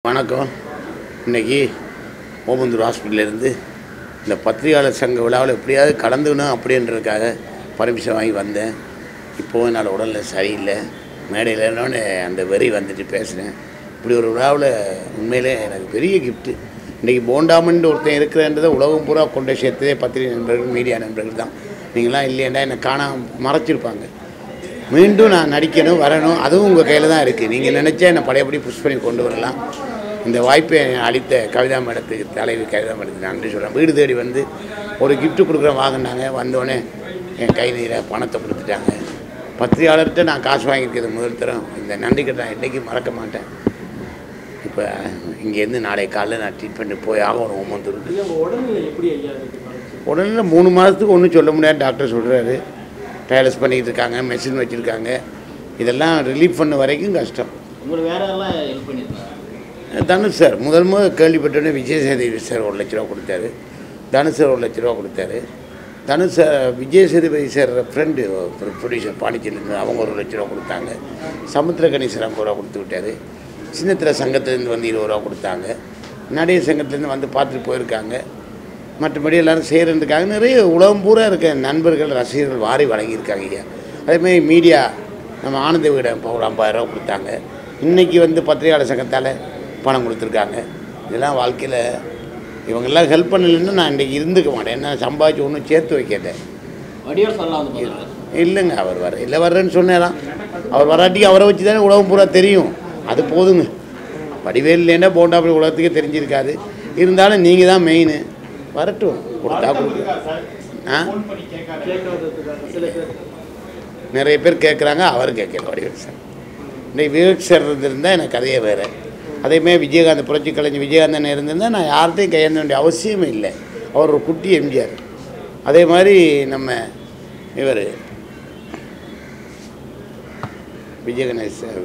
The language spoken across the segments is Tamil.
வணக்கம் இன்னைக்கு ஓமந்தூர் ஹாஸ்பிட்டல்லேருந்து இந்த பத்திரிகையாளர் சங்க விழாவில் எப்படியாவது கலந்துக்கணும் அப்படின்றதுக்காக பர்மிஷன் வாங்கி வந்தேன் இப்போவும் என்னால் உடல்ல சரியில்லை மேடையில் இருந்தோடனே அந்த வெறி வந்துட்டு பேசினேன் இப்படி ஒரு விழாவில் உண்மையிலே எனக்கு பெரிய கிஃப்ட்டு இன்றைக்கி போண்டாமன் ஒருத்தன் இருக்கிறன்றதை உலகம் பூரா கொண்டு சேர்த்ததே பத்திரிகை நண்பர்கள் மீடியா நண்பர்கள் தான் நீங்களாம் இல்லையேண்டா என்னை காணாம மறைச்சிருப்பாங்க மீண்டும் நான் நடிக்கணும் வரணும் அதுவும் உங்கள் கையில் தான் இருக்குது நீங்கள் நினச்சா என்னை பழையபடி புஷ் பண்ணி கொண்டு வரலாம் இந்த வாய்ப்பை அளித்த கவிதா மேடத்துக்கு தலைவி கவிதா மேடத்துக்கு நன்றி சொல்கிறேன் வீடு தேடி வந்து ஒரு gift கொடுக்குறேன் வாங்கினாங்க வந்தோடனே என் கை நீரை பணத்தை கொடுத்துட்டாங்க பத்திரிகையாளர்கிட்ட நான் காசு வாங்கியிருக்கிறது முதல் தரம் இந்த நன்றி கட்ட நான் என்றைக்கும் மறக்க மாட்டேன் இப்போ இங்கேருந்து நாளை காலைல நான் ட்ரீட்மெண்ட் போய் ஆகணும் ஓமந்தூருக்கு ஐயா உங்க உடல்நிலை எப்படி ஐயா இருக்கு உடனே மூணு மாதத்துக்கு ஒன்றும் சொல்ல முடியாது டாக்டர் சொல்கிறாரு டயலஸ் பண்ணிக்கிட்டு இருக்காங்க மெஷின் வச்சுருக்காங்க இதெல்லாம் ரிலீஃப் பண்ண வரைக்கும் கஷ்டம் உங்களுக்கு வேற எல்லாம் ஹெல்ப் பண்ணியிருக்காங்க தனுஷ் சார் முதல் முதல் கேள்விப்பட்டோன்னே விஜய் சேதுபதி சார் ஒரு லட்ச ரூபா கொடுத்தாரு தனுஷ் சார் ஒரு லட்ச ரூபா கொடுத்தாரு Dhanush sir Vijay Sethupathi sir friend producer பாண்டிச்சேரியிலேருந்து அவங்க ஒரு லட்ச ரூபா கொடுத்தாங்க சமுத்திரகணி சார் ஐம்பது ரூபா கொடுத்து விட்டாரு சின்னத்திர சங்கத்துலேருந்து வந்து இருபது ரூபா கொடுத்தாங்க நடிகர் சங்கத்துலேருந்து வந்து பார்த்துட்டு போயிருக்காங்க மற்றபடி எல்லாரும் செய்கிறதுக்காக நிறைய உலகம் பூரா இருக்க நண்பர்கள் ரசிகர்கள் வாரி வழங்கியிருக்காங்க ஐயா அதேமாதிரி மீடியா நம்ம ஆனந்த வீடம் இப்போ ஒரு ஐம்பதாயிரரூவா கொடுத்தாங்க இன்றைக்கி வந்து பத்திரிகையாளர் சங்கத்தால் பணம் கொடுத்துருக்காங்க இதெல்லாம் வாழ்க்கையில் இவங்கெல்லாம் ஹெல்ப் பண்ணலைன்னா நான் இன்றைக்கி இருந்துக்க மாட்டேன் என்ன சம்பாதிச்சு ஒன்றும் சேர்த்து வைக்கல வடிவேல் சொல்லலாம் வந்து பார்த்துருக்காரு இல்லைங்க அவர் வர இல்லை வர்றேன்னு சொன்னேதான் அவர் வராட்டி அவரை வச்சு தானே உலகம் பூரா தெரியும் அது போதுங்க வடிவேல் இல்லைன்னா போண்டாப்படி உலகத்துக்கே தெரிஞ்சிருக்காது இருந்தாலும் நீங்கள் தான் மெயின் வரட்டும் கொடுத்தா கொடுக்கு ஆ கேட்கறதுக்காக சில பேர் நிறைய பேர் கேட்குறாங்க அவர் கேட்கல வடிவேல் சார் இன்னைக்கு விவேக் சார் இருந்திருந்தால் எனக்கு கதையே வேறு அதேமாதிரி விஜயகாந்த் புரட்சி கலைஞர் விஜயகாந்தன் இருந்திருந்தால் நான் யார்கிட்டையும் கையேந்த வேண்டிய அவசியமே இல்லை அவர் ஒரு குட்டி எம்ஜிஆர் அதே மாதிரி நம்ம இவர் விஜயகணேஷ் சார்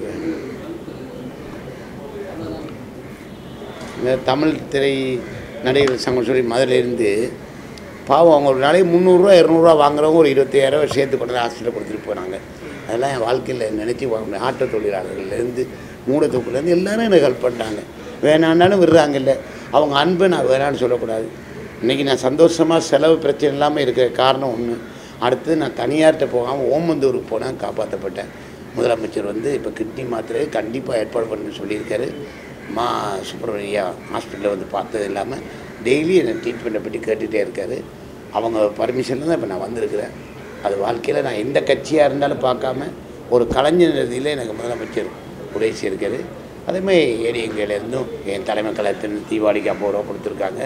இந்த தமிழ் திரை நடிகர் சங்கம் சொல்லி மதுரையிலேருந்து பாவம் அவங்க ஒரு நாளைக்கு முந்நூறுரூவா இரநூறுவா வாங்குறவங்க ஒரு இருபத்தையாயிரம் சேர்த்து கொண்டு வந்து ஹாஸ்பிட்டல் கொடுத்துட்டு போனாங்க அதெல்லாம் என் வாழ்க்கையில் நினச்சி பார்க்க ஆட்டோ தொழிலாளர்கள்லேருந்து மூடத்தொப்புலேருந்து எல்லாரும் எனக்கு ஹெல்ப் பண்ணிட்டாங்க வேணான்னாலும் விடுறாங்கல்ல அவங்க அன்பை நான் வேணான்னு சொல்லக்கூடாது இன்றைக்கி நான் சந்தோஷமாக செலவு பிரச்சனை இல்லாமல் இருக்கிற காரணம் ஒன்று அடுத்து நான் தனியார்கிட்ட போகாமல் ஓமந்தூருக்கு போனேன் காப்பாற்றப்பட்டேன் முதலமைச்சர் வந்து இப்போ கிட்னி மாத்திரை கண்டிப்பாக ஏற்பாடு பண்ண சொல்லியிருக்காரு மா சுப்பிரமணியா ஹாஸ்பிட்டலில் வந்து பார்த்தது இல்லாமல் டெய்லி என்னை ட்ரீட்மெண்ட்டை பற்றி கேட்டுகிட்டே இருக்காரு அவங்க பர்மிஷனில் தான் இப்போ நான் வந்திருக்கிறேன் அது வாழ்க்கையில் நான் எந்த கட்சியாக இருந்தாலும் பார்க்காம ஒரு கலைஞர் ரீதியில் எனக்கு முதலமைச்சர் உதவி செய்திருக்காரு அதேமாதிரி ஏடிஎங்கேலேருந்தும் என் தலைமை கழகத்தின் தீபாவளிக்கு ஐம்பது ரூபா கொடுத்துருக்காங்க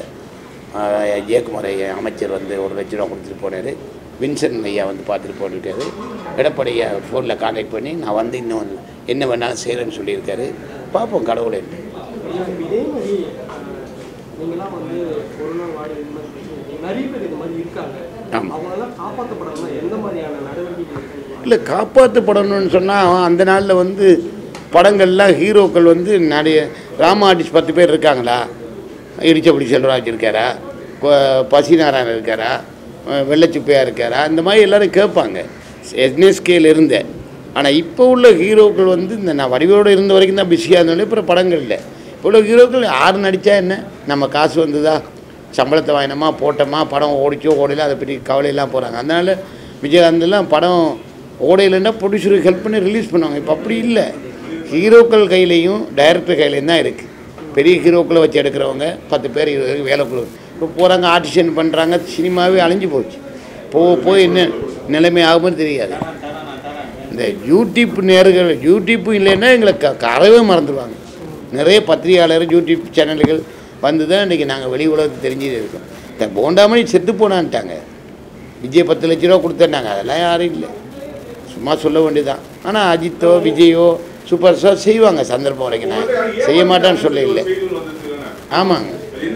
ஆஹ் ஜெயக்குமார் ஐயா அமைச்சர் வந்து ஒரு லட்ச ரூபா கொடுத்துட்டு போனார் வின்சன் ஐயா வந்து பார்த்துட்டு போட்டிருக்காரு எடப்பாடி ஐயா ஃபோனில் கான்டாக்ட் பண்ணி நான் வந்து இன்னும் என்ன வேணாலும் செய்கிறேன்னு சொல்லியிருக்காரு பார்ப்போம் கடவுளை ஐயா, இப்ப இதே மாதிரி அஹ், நீங்களாம் வந்து கொரோனா வார்டு இந்த மாதிரி பேசுறீங்க. நிறைய பேர் இந்த மாதிரி இருக்காங்க ஆமா. அவங்களெல்லாம் காப்பாற்றப்படணும்னா எந்த மாதிரியான நடவடிக்கைகள் எடுக்கணும்? இல்லை காப்பாற்றப்படணும்னு சொன்னால் அந்த நாளில் வந்து படங்கள்லாம் ஹீரோக்கள் வந்து நிறைய ராம ஆர்டிஸ்ட் பத்து பேர் இருக்காங்களா இடிச்சபடி செல்வராஜ் இருக்காரா கொ- பசிநாராயணன் இருக்காரா அஹ் வெள்ளைச்சுப்பையா இருக்காரா இந்த மாதிரி எல்லாரும் கேட்பாங்க என்எஸ்கேல இருந்தேன் ஆனால் இப்போ உள்ள ஹீரோக்கள் வந்து இந்த நான் வடிவோடு இருந்த வரைக்கும் தான் பிஸியாக இருந்தோடனே அப்புறம் படங்கள் இல்லை இப்போ உள்ள ஹீரோக்கள் யார் நடித்தா என்ன நம்ம காசு வந்ததா சம்பளத்தை வாங்கினோமா போட்டோமா படம் ஓடிச்சோ ஓடல அதை பற்றி கவலையெல்லாம் போகிறாங்க அதனால் விஜயகாந்த்லாம் படம் ஓடையிலன்னா ப்ரொடியூசருக்கு ஹெல்ப் பண்ணி ரிலீஸ் பண்ணுவாங்க இப்போ அப்படி இல்லை ஹீரோக்கள் கையிலையும் டைரக்டர் கையிலையும் தான் இருக்குது பெரிய ஹீரோக்களை வச்சு எடுக்கிறவங்க பத்து பேர் இருபது பேருக்கு வேலை கொடு இப்போ போகிறாங்க ஆடிஷன் பண்ணுறாங்க சினிமாவே அழிஞ்சு போச்சு போக போய் என்ன நிலைமை ஆகும்னு தெரியாது இந்த யூடியூப் நேர்கள் யூடியூப் இல்லைன்னா எங்களை க கறவே மறந்துடுவாங்க நிறைய பத்திரிகையாளர் யூடியூப் சேனல்கள் வந்து தான் இன்றைக்கி நாங்கள் வெளி உலகத்துக்கு தெரிஞ்சு இருக்கோம் இந்த போண்டாமணி செத்து போனான்ட்டாங்க விஜய் பத்து லட்ச ரூபா கொடுத்தேன்னாங்க அதெல்லாம் யாரும் இல்லை சும்மா சொல்ல வேண்டியதுதான் ஆனால் அஜித்தோ விஜயோ சூப்பர் ஸ்டார் செய்வாங்க சந்தர்ப்பம் வரைக்கும் நான் செய்ய மாட்டான்னு சொல்ல இல்லை ஆமாங்க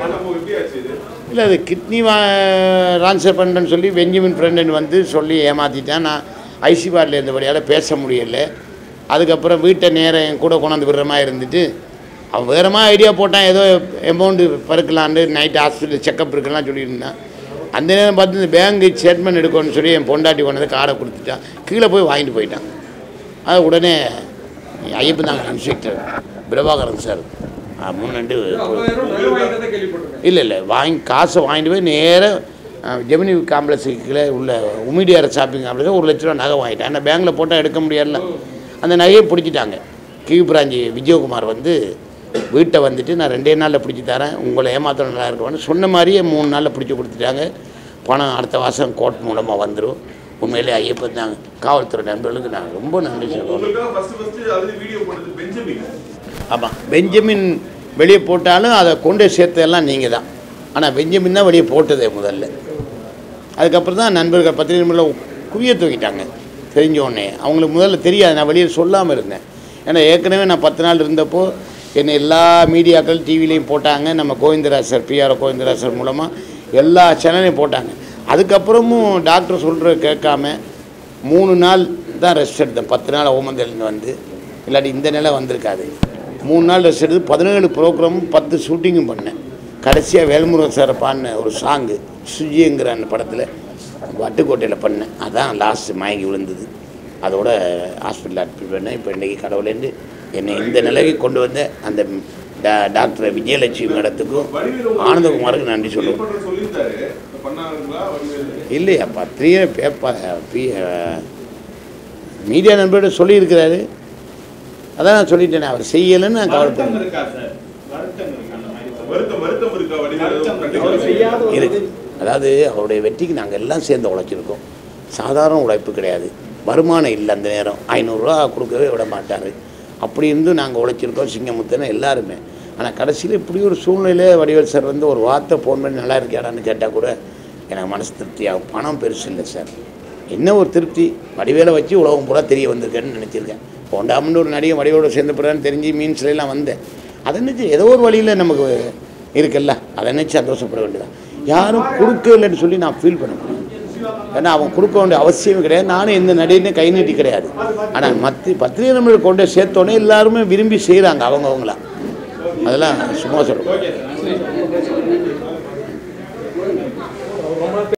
இல்லை அது கிட்னி வா ட்ரான்ஸ்ஃபர் பண்ணுறேன்னு சொல்லி பெஞ்சமின் ஃப்ரெண்டுன்னு வந்து சொல்லி ஏமாற்றிட்டான் நான் ஐசி வார்டில் இருந்தபடியால் பேச முடியல அதுக்கப்புறம் வீட்டை நேரம் என் கூட கொண்டாந்து விடுற மாதிரி இருந்துட்டு அவன் வேறு மாதிரி ஐடியா போட்டான் ஏதோ அமௌண்ட்டு பறக்கலான்னு நைட் ஹாஸ்பிட்டல் செக்கப் இருக்கலாம் சொல்லியிருந்தான் அந்த நேரம் பார்த்து இந்த பேங்க் ஸ்டேட்மெண்ட் எடுக்கணும்னு சொல்லி என் பொண்டாட்டி கொண்டது கார்டை கொடுத்துட்டான் கீழே போய் வாங்கிட்டு போயிட்டான் அது உடனே ஐயப்பன் தாங்க இன்ஸ்பெக்டர் பிரபாகரன் சார் முன்னண்டு ஐம்பதாயிரம் நகை வாங்கிட்டதை கேள்விப்பட்டிருக்கேன் இல்லை இல்லை வாங்கி காசை வாங்கிட்டு போய் நேராக ஜெமினி காம்ப்ளெக்ஸுக்குள்ள உள்ள உமிடியார் ஷாப்பிங் காம்ப்ளெக்ஸ் ஒரு லட்ச ரூபா நகை வாங்கிட்டேன் ஆனால் பேங்க்கில் போட்டால் எடுக்க முடியாதுல்ல அந்த நகையை பிடிச்சிட்டாங்க கிவி பிராஞ்சி விஜயகுமார் வந்து வீட்டை வந்துட்டு நான் ரெண்டே நாளில் பிடிச்சி தரேன் உங்களை ஏமாத்திரம் நல்லா இருக்கும்னு சொன்ன மாதிரியே மூணு நாளில் பிடிச்சி கொடுத்துட்டாங்க பணம் அடுத்த மாதம் கோர்ட் மூலமாக வந்துடும் உண்மையிலே ஐயப்பன் தாங்க காவல்துறை நண்பர்களுக்கு நான் ரொம்ப நன்றி சொல்லுவேன் உங்களுக்காக ஃபர்ஸ்ட் ஃபர்ஸ்ட் அதுல வீடியோ போட்டது பெஞ்சமின் ஆமாம் பெஞ்சமின் வெளியே போட்டாலும் அதை கொண்டு சேர்த்ததெல்லாம் நீங்கள் தான் ஆனால் பெஞ்சமின் தான் வெளியே போட்டதே முதல்ல அதுக்கப்புறம் தான் நண்பர்கள் பத்திரிகை நண்பர்கள் குவிய தூக்கிட்டாங்க தெரிஞ்ச உடனே அவங்களுக்கு முதல்ல தெரியாது நான் வெளியே சொல்லாமல் இருந்தேன் ஏன்னா ஏற்கனவே நான் பத்து நாள் இருந்தப்போ என்னை எல்லா மீடியாக்கள் டிவிலையும் போட்டாங்க நம்ம Govindaraj sir PR Govindaraj sir மூலமாக எல்லா சேனலையும் போட்டாங்க அதுக்கப்புறமும் டாக்டர் சொல்கிற கேட்காம மூணு நாள் தான் ரெஸ்ட் எடுத்தேன் பத்து நாள் ஓமந்தலேருந்து வந்து இல்லாட்டி இந்த நிலை வந்திருக்காது மூணு நாள் ரெஸ்ட் எடுத்து பதினேழு ப்ரோக்ராமும் பத்து ஷூட்டிங்கும் பண்ணேன் கடைசியாக வேல்முருகன் சாரை பாடின ஒரு சாங்கு சுஜிங்கிற அந்த படத்தில் வட்டுக்கோட்டையில் பண்ணேன் அதான் லாஸ்ட்டு மயங்கி விழுந்தது அதோட ஹாஸ்பிட்டல் அட்மிட் பண்ணேன் இப்போ இன்றைக்கி கடவுளேந்து என்னை இந்த நிலைக்கு கொண்டு வந்த அந்த டா- டாக்டர் விஜயலட்சுமி மேடத்துக்கும் ஆனந்தகுமாருக்கு நன்றி சொல்லுவேன் பண்ற சொல்லியிருந்தாரு பண்ணாங்களா வடிவேலு இல்லையா பத்திரிகை பேப்பர் பி மீடியா நண்பர்கிட்ட சொல்லியிருக்கிறாரு அதான் நான் சொல்லிட்டேனே அவர் செய்யலைன்னு நான் கவலைப்படுறேன் இருக்கா சார் வருத்தம் இருக்கா அந்த மாதிரி வருத்தம் வருத்தம் இருக்கா வடிவேலு வருத்தம் கண்டிப்பா அவர் செய்யாத ஒரு இருக்கு அதாவது அவருடைய வெற்றிக்கு நாங்கள் எல்லாம் சேர்ந்து உழைச்சிருக்கோம் சாதாரண உழைப்பு கிடையாது வருமானம் இல்லை அந்த நேரம் ஐநூறுரூவா கொடுக்கவே விட மாட்டார் அப்படி இருந்து நாங்கள் உழைச்சிருக்கோம் சிங்கமுத்தனை எல்லாருமே ஆனால் கடைசியில் இப்படி ஒரு சூழ்நிலை வடிவேல் சார் வந்து ஒரு வார்த்தை ஃபோன் பண்ணி நல்லா இருக்கியாடான்னு கேட்டால் கூட எனக்கு மனசு திருப்தியாகும் பணம் பெருசு இல்லை சார் என்ன ஒரு திருப்தி வடிவேலை வச்சு உலகம் பூரா தெரிய வந்திருக்கேன்னு நினச்சிருக்கேன் போண்டாமன்னு ஒரு நடிகை வடிவோட சேர்ந்த பிறகு தெரிஞ்சு மீன்ஸ்ல எல்லாம் வந்தேன் அதை நினச்சி ஏதோ ஒரு வழியில் நமக்கு இருக்குல்ல அதை நினச்சி சந்தோஷப்பட வேண்டியதான் யாரும் கொடுக்கலன்னு சொல்லி நான் ஃபீல் பண்ண முடியும் ஏன்னா அவன் கொடுக்க வேண்டிய அவசியம் கிடையாது நானும் எந்த நடிகனையும் கை நீட்டி கிடையாது ஆனால் மற்ற பத்திரிகை நம்மளுக்கு கொண்டு சேர்த்தோன்னே எல்லாருமே விரும்பி செய்கிறாங்க அவங்கவுங்களா அதெல்லாம் சும்மா சொல்லுவோம் ஓகே சார் நன்றி ரொம்ப